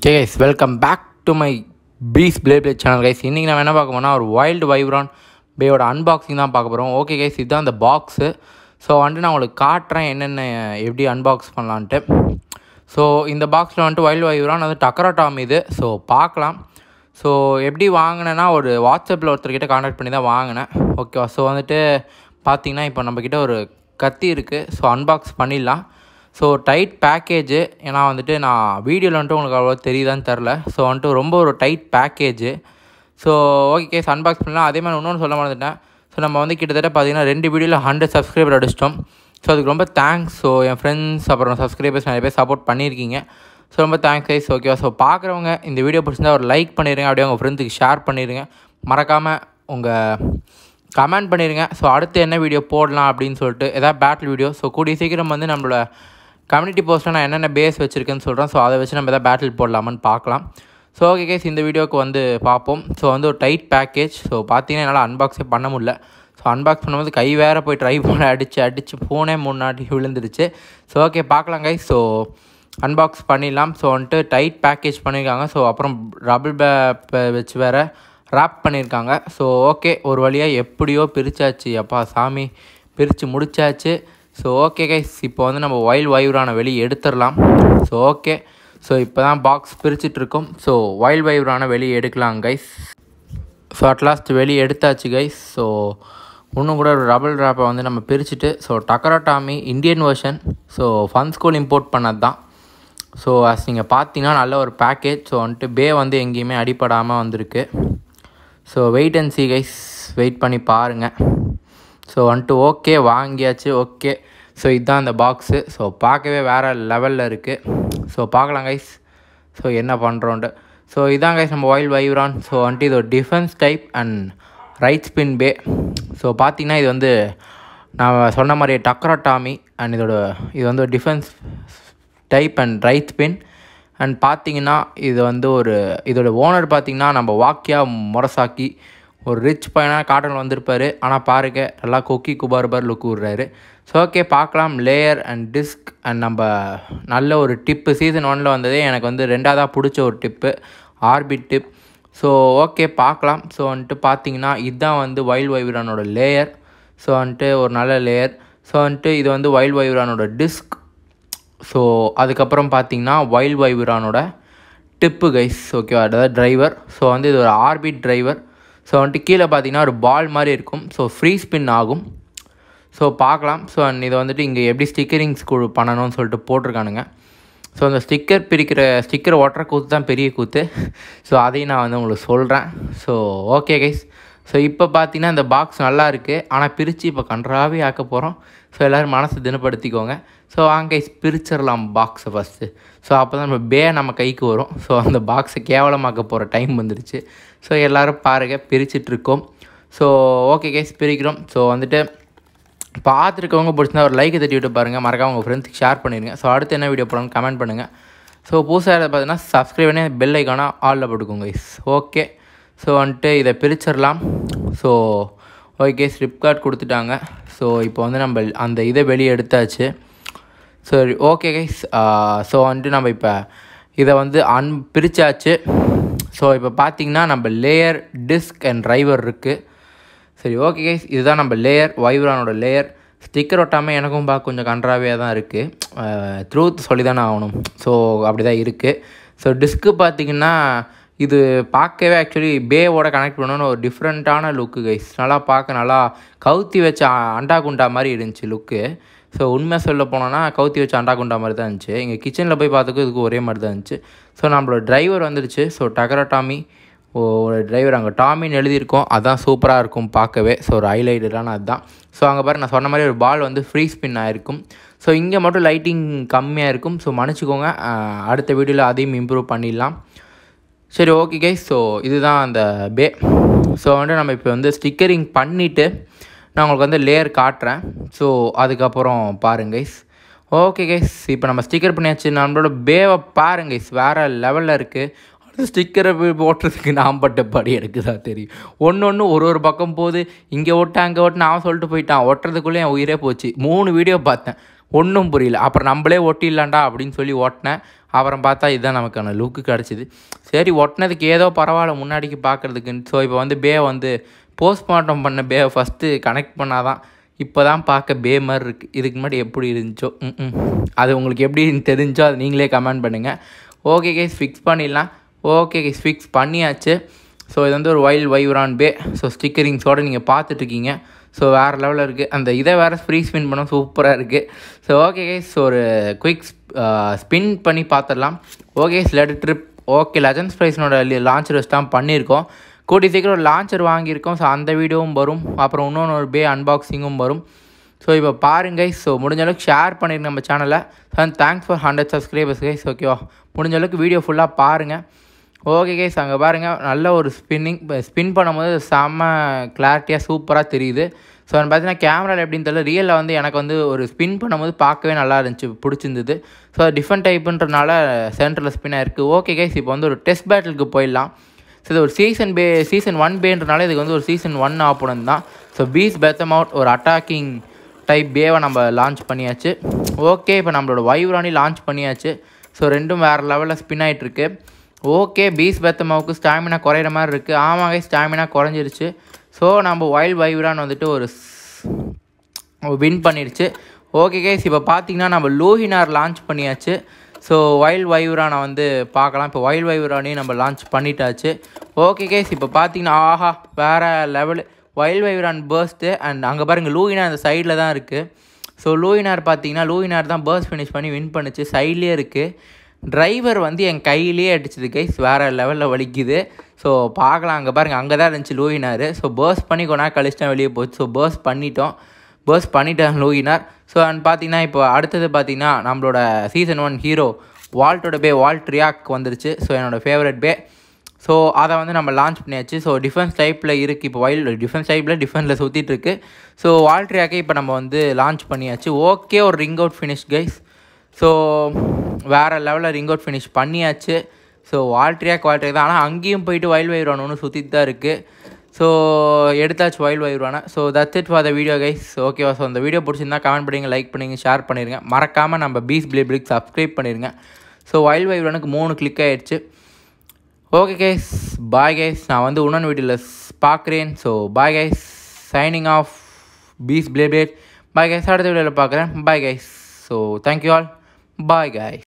okay guys welcome back to my peace play play channel guys இன்றைக்கி நம்ம என்ன பார்க்க போனால் ஒரு வைல்டு வைப்ரான் பேயோட அன்பாக்சிங் தான் பார்க்க போகிறோம் ஓகே கைஸ் இதுதான் அந்த பாக்ஸு ஸோ வந்துட்டு நான் உங்களுக்கு காட்டுறேன் என்னென்ன எப்படி அன்பாக்ஸ் பண்ணலான்ட்டு ஸோ இந்த பாக்ஸில் வந்துட்டு வைல்டு வைப்ரான் வந்து டக்கரா டாம் இது ஸோ பார்க்கலாம் ஸோ எப்படி வாங்கினேன்னா ஒரு வாட்ஸ்அப்பில் ஒருத்தர்கிட்ட காண்டாக்ட் பண்ணி தான் வாங்கினேன் ஓகேவா ஸோ வந்துட்டு பார்த்தீங்கன்னா இப்போ நம்மக்கிட்ட ஒரு கத்தி இருக்குது ஸோ அன்பாக்ஸ் பண்ணிடலாம் ஸோ டைட் பேக்கேஜு ஏன்னா வந்துட்டு நான் வீடியோவில் வந்துட்டு உங்களுக்கு அவ்வளோ தெரியுதான்னு தெரில ஸோ வந்துட்டு ரொம்ப ஒரு tight package so okay guys unbox பண்ணலாம் அதே மாதிரி இன்னொன்று சொல்ல மறந்துட்டேன் ஸோ நம்ம வந்து கிட்டத்தட்ட பார்த்தீங்கன்னா ரெண்டு வீடியோவில் ஹண்ட்ரட் சப்ஸ்கிரைபர் அடிச்சிட்டோம் ஸோ அதுக்கு ரொம்ப தேங்க்ஸ் ஸோ என் ஃப்ரெண்ட்ஸ் அப்புறம் சப்ஸ்கிரைபர்ஸ் நிறைய பேர் சப்போர்ட் பண்ணியிருக்கீங்க ஸோ ரொம்ப தேங்க்ஸ் கைஸ் ஓகேவா ஸோ பார்க்குறவங்க இந்த வீடியோ பிடிச்சிருந்தா ஒரு லைக் பண்ணிடுங்க அப்படியே உங்கள் ஃப்ரெண்ட்ஸுக்கு ஷேர் பண்ணிடுங்க மறக்காமல் உங்கள் கமெண்ட் பண்ணிடுங்க ஸோ அடுத்து என்ன வீடியோ போடலாம் அப்படின்னு சொல்லிட்டு எதாவது பேட்டில் வீடியோ ஸோ கூடிய சீக்கிரம் வந்து நம்மளோட கம்யூனிட்டி போஸ்ட்டில் நான் என்னென்ன பேஸ் வச்சுருக்கேன்னு சொல்கிறேன் ஸோ அதை வச்சு நம்ம எதாவது பேட்டில் போடலாமான்னு பார்க்கலாம் ஸோ ஓகே கேஸ் இந்த வீடியோக்கு வந்து பார்ப்போம் ஸோ வந்து ஒரு டைட் பேக்கேஜ் ஸோ பார்த்தீங்கன்னா என்னால் அன்பாக்ஸே பண்ண முடியல ஸோ அன்பாக்ஸ் பண்ணும்போது கை வேறு போய் ட்ரை பண்ண அடித்து அடித்து ஃபோனே முன்னாடி விழுந்துருச்சு ஸோ ஓகே பார்க்கலாம் கைஸ் ஸோ அன்பாக்ஸ் பண்ணிடலாம் ஸோ வந்துட்டு டைட் பேக்கேஜ் பண்ணியிருக்காங்க ஸோ அப்புறம் ரபிள் பே வச்சு வேறு ரேப் பண்ணியிருக்காங்க ஸோ ஓகே ஒரு வழியாக எப்படியோ பிரித்தாச்சு அப்பா சாமி பிரித்து முடிச்சாச்சு ஸோ ஓகே கைஸ் இப்போ வந்து நம்ம வைல்ட் வைவரான வெளியே எடுத்துடலாம் ஸோ ஓகே ஸோ இப்போ தான் பாக்ஸ் பிரிச்சுட்ருக்கோம் ஸோ வைல்ட் வைவரான வெளியே எடுக்கலாம் கைஸ் ஸோ அட்லாஸ்ட் வெளியே எடுத்தாச்சு கைஸ் ஸோ இன்னும் கூட ஒரு ரபல் ரேப்பை வந்து நம்ம பிரிச்சுட்டு so Takara Tomy Indian version so Funskool import பண்ணது தான் ஸோ அஸ் நீங்கள் பார்த்தீங்கன்னா நல்ல ஒரு பேக்கேஜ் ஸோ வந்துட்டு பே வந்து எங்கேயுமே அடிப்படாமல் வந்திருக்கு so wait and see guys wait பண்ணி பாருங்கள் ஸோ வந்துட்டு ஓகே வாங்கியாச்சு ஓகே ஸோ இதுதான் அந்த பாக்ஸு ஸோ பார்க்கவே வேறு லெவலில் இருக்குது ஸோ பார்க்கலாம் கைஸ் ஸோ என்ன பண்ணுறோன்ட்டு ஸோ இதான் கைஸ் நம்ம வைல்ட் வைவ்ரான் ஸோ வந்துட்டு இது ஒரு defence type and right spin bey so பார்த்தீங்கன்னா இது வந்து நான் சொன்ன மாதிரியே டக்ரா டாமி அண்ட் இதோட இது வந்து ஒரு defence type and right spin and பார்த்தீங்கன்னா இது வந்து ஒரு இதோட ஓனர் பார்த்தீங்கன்னா நம்ம வாக்கியா மொரசாக்கி ஒரு ரிச் பையனாக காட்டன் வந்திருப்பார் ஆனால் பாருங்க நல்லா கொக்கி குபார்பார் லுக் விடுறாரு ஸோ ஓகே பார்க்கலாம் லேயர் அண்ட் டிஸ்க் அண்ட் நம்ம நல்ல ஒரு டிப்பு சீசன் ஒனில் வந்ததே எனக்கு வந்து ரெண்டாவதாக பிடிச்ச ஒரு tip orbit tip so okay பார்க்கலாம் ஸோ வந்துட்டு பார்த்தீங்கன்னா இதுதான் வந்து வைல்ட் வைவரானோட லேயர் ஸோ வந்துட்டு ஒரு நல்ல லேயர் ஸோ வந்துட்டு இது வந்து வைல்ட் வைவரானோட டிஸ்க் ஸோ அதுக்கப்புறம் பார்த்தீங்கன்னா வைல்ட் வைவரானோட டிப்பு கைஸ் ஓகேவா அதாவது டிரைவர் ஸோ வந்து இது ஒரு ஆர்பிட் டிரைவர் ஸோ வந்துட்டு கீழே பார்த்தீங்கன்னா ஒரு பால் மாதிரி இருக்கும் ஸோ ஃப்ரீ ஸ்பின் ஆகும் ஸோ பார்க்கலாம் ஸோ அண்ட் இதை வந்துட்டு இங்கே எப்படி ஸ்டிக்கரிங்ஸ் கு பண்ணணும்னு சொல்லிட்டு போட்டிருக்கானுங்க ஸோ அந்த ஸ்டிக்கர் பிரிக்கிற ஸ்டிக்கர் ஒட்டுற கூத்து தான் பெரிய கூத்து ஸோ அதையும் நான் வந்து உங்களுக்கு சொல்கிறேன் ஸோ ஓகே கைஸ் ஸோ இப்போ பார்த்தீங்கன்னா இந்த பாக்ஸ் நல்லா இருக்குது ஆனால் பிரித்து இப்போ கன்றாவே ஆக்க போகிறோம் ஸோ எல்லோரும் மனசை தினப்படுத்திக்கோங்க ஸோ வாங்க கைஸ் பிரிச்சிடலாம் பாக்ஸை ஃபஸ்ட்டு ஸோ அப்போ தான் நம்ம பே நம்ம கைக்கு வரும் ஸோ அந்த பாக்ஸை கேவலமாக்க போகிற டைம் வந்துருச்சு ஸோ எல்லோரும் பாருங்கள் பிரிச்சிட்ருக்கோம் ஸோ ஓகே கைஸ் பிரிக்கிறோம் ஸோ வந்துட்டு பார்த்துருக்கவங்க பிடிச்சிருந்தா ஒரு லைக் தட்டி விட்டு பாருங்கள் மறக்காம உங்கள் ஃப்ரெண்ட்ஸுக்கு ஷேர் பண்ணிடுங்க ஸோ அடுத்து என்ன வீடியோ போடணும்னு கமெண்ட் பண்ணுங்கள் ஸோ புதுசாக பார்த்தீங்கன்னா சப்ஸ்கிரைப் பண்ணி பெல் ஐக்கானா ஆலில் போட்டுக்கோங்க கைஸ் ஓகே ஸோ வந்துட்டு இதை பிரிச்சிடலாம் ஸோ ஓகே ஸ்லிப்கார்ட் கொடுத்துட்டாங்க ஸோ இப்போ வந்து நம்ம அந்த இதை வெளியே எடுத்தாச்சு சரி ஓகே கைஸ் ஸோ வந்துட்டு நம்ம இப்போ இதை வந்து அன் பிரித்தாச்சு ஸோ இப்போ பார்த்தீங்கன்னா நம்ம லேயர் டிஸ்க் அண்ட் டிரைவர் இருக்குது சரி ஓகே கைஸ் இதுதான் நம்ம லேயர் வைவரானோட லேயர் ஸ்டிக்கர் ஒட்டாமல் எனக்கும் பார்க்க கொஞ்சம் கன்றாவே தான் இருக்குது த்ரூத் சொல்லி தானே ஆகணும் ஸோ அப்படி தான் இருக்குது ஸோ டிஸ்க்கு பார்த்திங்கன்னா இது பார்க்கவே ஆக்சுவலி பேவோட கனெக்ட் பண்ணணும்னு ஒரு டிஃப்ரெண்ட்டான லுக்கு கைஸ் நல்லா பார்க்க நல்லா கவுத்தி வச்ச அண்டா குண்டா மாதிரி இருந்துச்சு லுக்கு ஸோ உண்மையாக சொல்ல போனோன்னா கவுத்தி வச்ச அண்டா குண்டா மாதிரி தான் இருந்துச்சு இங்கே கிச்சனில் போய் பார்த்துக்கும் இதுக்கு ஒரே மாதிரி தான் இருந்துச்சு ஸோ நம்மளோட டிரைவர் வந்துருச்சு ஸோ டகரா டாமி ஒரு டிரைவர் அங்கே டாமின்னு எழுதியிருக்கோம் அதான் சூப்பராக இருக்கும் பார்க்கவே ஸோ ஒரு ஹைலைட்டடான அதுதான் ஸோ அங்கே பாரு நான் சொன்ன மாதிரி ஒரு பால் வந்து ஃப்ரீ ஸ்பின் ஆகிருக்கும் ஸோ இங்கே மட்டும் லைட்டிங் கம்மியாக இருக்கும் ஸோ மன்னிச்சிக்கோங்க அடுத்த வீடியோவில் அதையும் இம்ப்ரூவ் பண்ணிடலாம் சரி ஓகே கைஸ் ஸோ இதுதான் அந்த பே ஸோ வந்துட்டு நம்ம இப்போ வந்து ஸ்டிக்கரிங் பண்ணிவிட்டு நான் உங்களுக்கு வந்து லேயர் காட்டுறேன் ஸோ அதுக்கப்புறம் பாருங்க கைஸ் ஓகே கைஸ் இப்போ நம்ம ஸ்டிக்கர் பண்ணியாச்சு நம்மளோட பேவை பாருங்க கைஸ் வேறு லெவலில் இருக்குது அடுத்த ஸ்டிக்கரை ஓட்டுறதுக்கு நான் பட்ட படி எனக்கு தான் தெரியும் ஒன்று ஒன்று ஒரு ஒரு பக்கம் போகுது இங்கே ஓட்ட அங்கே ஓட்டு நான் சொல்லிட்டு போயிட்டான் ஒட்டுறதுக்குள்ளே என் உயிரே போச்சு மூணு வீடியோ பார்த்தேன் ஒன்றும் புரியல அப்புறம் நம்மளே ஒட்டிடலாண்டா அப்படின்னு சொல்லி ஓட்டினேன் அப்புறம் பார்த்தா இதுதான் நமக்கான லுக்கு கிடச்சிது சரி ஒட்டினதுக்கு ஏதோ பரவாயில்ல முன்னாடிக்கு பார்க்குறதுக்குன்னு ஸோ இப்போ வந்து பே வந்து போஸ்ட்மார்ட்டம் பண்ண பே ஃபஸ்ட்டு கனெக்ட் பண்ணாதான் இப்போ தான் பார்க்க பே மாதிரி இருக்குது இதுக்கு முன்னாடி எப்படி இருந்துச்சோ ம் அது உங்களுக்கு எப்படி தெரிஞ்சோ அது நீங்களே கமெண்ட் பண்ணுங்கள் ஓகே கேஸ் ஃபிக்ஸ் பண்ணிடலாம் ஓகே கேஸ் ஃபிக்ஸ் பண்ணியாச்சு ஸோ இது வந்து ஒரு வைல்ட் வைவரான் பே ஸோ ஸ்டிக்கரிங்ஸோடு நீங்கள் பார்த்துட்ருக்கீங்க ஸோ வேறு லெவலில் இருக்குது அந்த இதை வேறு ஃப்ரீ ஸ்பின் பண்ண சூப்பராக இருக்குது ஸோ ஓகே கேஸ் ஒரு குயிக் ஸ்பின் பண்ணி பார்த்துடலாம் okay let rip okay legends ப்ரைஸ்னோட லான்ச்சர் வச்சு தான் பண்ணியிருக்கோம் கூட்டி சீக்கிரம் ஒரு லான்ச்சர் வாங்கியிருக்கோம் ஸோ அந்த வீடியோவும் வரும் அப்புறம் இன்னொன்று ஒரு பே அன்பாக்சிங்கும் வரும் ஸோ இப்போ பாருங்க ஸோ முடிஞ்ச அளவுக்கு ஷேர் பண்ணிருங்க நம்ம சேனலை sir thanks for hundred subscribers guys ஓகேவா முடிஞ்ச அளவுக்கு வீடியோ ஃபுல்லாக பாருங்கள் ஓகே கைஸ் அங்கே பாருங்கள் நல்ல ஒரு ஸ்பின்னிங் ஸ்பின் பண்ணும்போது செம்ம கிளாரிட்டியாக சூப்பராக தெரியுது ஸோ அது பார்த்தீங்கன்னா கேமராவில் எப்படின்னு தெரியல ரியலில் வந்து எனக்கு வந்து ஒரு ஸ்பின் பண்ணும்போது பார்க்கவே நல்லா இருந்துச்சு பிடிச்சிருந்தது ஸோ டிஃப்ரெண்ட் டைப்புன்றனால சென்டரில் ஸ்பின்னாக இருக்குது ஓகே கைஸ் இப்போ வந்து ஒரு டெஸ்ட் பேட்டிலுக்கு போயிடலாம் ஸோ இது ஒரு சீசன் பே சீசன் ஒன் பேன்றனால இதுக்கு வந்து ஒரு சீசன் ஒன் ஆப்போனன் தான் ஸோ பீஸ் பெத்தம் அவுட் ஒரு அட்டாக்கிங் டைப் பேவை நம்ம லான்ச் பண்ணியாச்சு ஓகே இப்போ நம்மளோட வைவ்ரானி லான்ச் பண்ணியாச்சு ஸோ ரெண்டும் வேறு லெவலில் ஸ்பின் ஆகிட்டுருக்கு ஓகே பீஸ் பெத்தமாவுக்கு ஸ்டாமினா குறையிற மாதிரி இருக்குது ஆமாங்க ஸ்டாமினா குறைஞ்சிருச்சு ஸோ நம்ம வைல்ட் வைவ்ரான் வந்துட்டு ஒரு வின் பண்ணிடுச்சு ஓகே கேஸ் இப்போ பார்த்தீங்கன்னா நம்ம லூஹினார் லான்ச் பண்ணியாச்சு ஸோ வைல்ட் வைவ்ரானை வந்து பார்க்கலாம் இப்போ வைல்ட் வைவ்ரானையும் நம்ம லான்ச் பண்ணிட்டாச்சு ஓகே கேஸ் இப்போ பார்த்தீங்கன்னா ஆஹா வேறு level wild Wyvron burst and அங்கே பாருங்கள் லூயினார் அந்த சைடில் தான் இருக்குது ஸோ லூயினார் பார்த்தீங்கன்னா லூயினார் தான் பேர்ஸ் ஃபினிஷ் பண்ணி வின் பண்ணுச்சு சைட்லேயே இருக்குது டிரைவர் வந்து என் கையிலேயே அடிச்சது கைஸ் வேறு லெவலில் வலிக்குது ஸோ பார்க்கலாம் அங்கே பாருங்கள் அங்கே தான் இருந்துச்சு லூயினார் ஸோ பேர்ஸ் பண்ணி கொண்டா கழிச்சிட்டா வெளியே போச்சு ஸோ பேர்ஸ் பண்ணிட்டோம் பேர்ஸ் பண்ணிட்டேன் லூயினார் ஸோ அண்ட் பார்த்தீங்கன்னா இப்போ அடுத்தது பார்த்தீங்கன்னா நம்மளோட சீசன் ஒன் ஹீரோ வால்ட்டோட பே வால்ட் ரியாக் வந்துருச்சு ஸோ என்னோடய ஃபேவரட் பே ஸோ அதை வந்து நம்ம லான்ச் பண்ணியாச்சு ஸோ டிஃபென்ஸ் டைப்பில் இருக்குது இப்போ வைல்டு டிஃபென்ஸ் டைப்பில் டிஃபென்ஸில் சுற்றிட்டு இருக்கு ஸோ வால்ட் ரியாக்கே இப்போ நம்ம வந்து லான்ச் பண்ணியாச்சு ஓகே ஒரு ring out finish guys so வேறு லெவலில் ரிங் அவுட் ஃபினிஷ் பண்ணியாச்சு ஸோ வால்ட்ரியாக் வால்ட்ரியா தான் ஆனால் அங்கேயும் போயிட்டு வைல்ட் வைரான் ஒன்று சுற்றிட்டு தான் இருக்குது ஸோ எடுத்தாச்சு வைல்ட் வைரானை so that's it for the video guys ஓகேவா ஸோ அந்த வீடியோ பிடிச்சிருந்தா கமெண்ட் பண்ணுங்க லைக் பண்ணுங்க ஷேர் பண்ணிடுங்க மறக்காமல் நம்ம பீஸ் பிளே பிளிக் சப்ஸ்கிரைப் பண்ணிடுங்க ஸோ வைல்ட் வைரானுக்கு மூணு கிளிக் ஆயிடுச்சு ஓகே கைஸ் பாய் கைஸ் நான் வந்து உணன் வீடியோவில் பார்க்குறேன் so bye guys signing off peace play blade bye guys அடுத்த வீடியோவில் பார்க்குறேன் bye guys so thank you all bye guys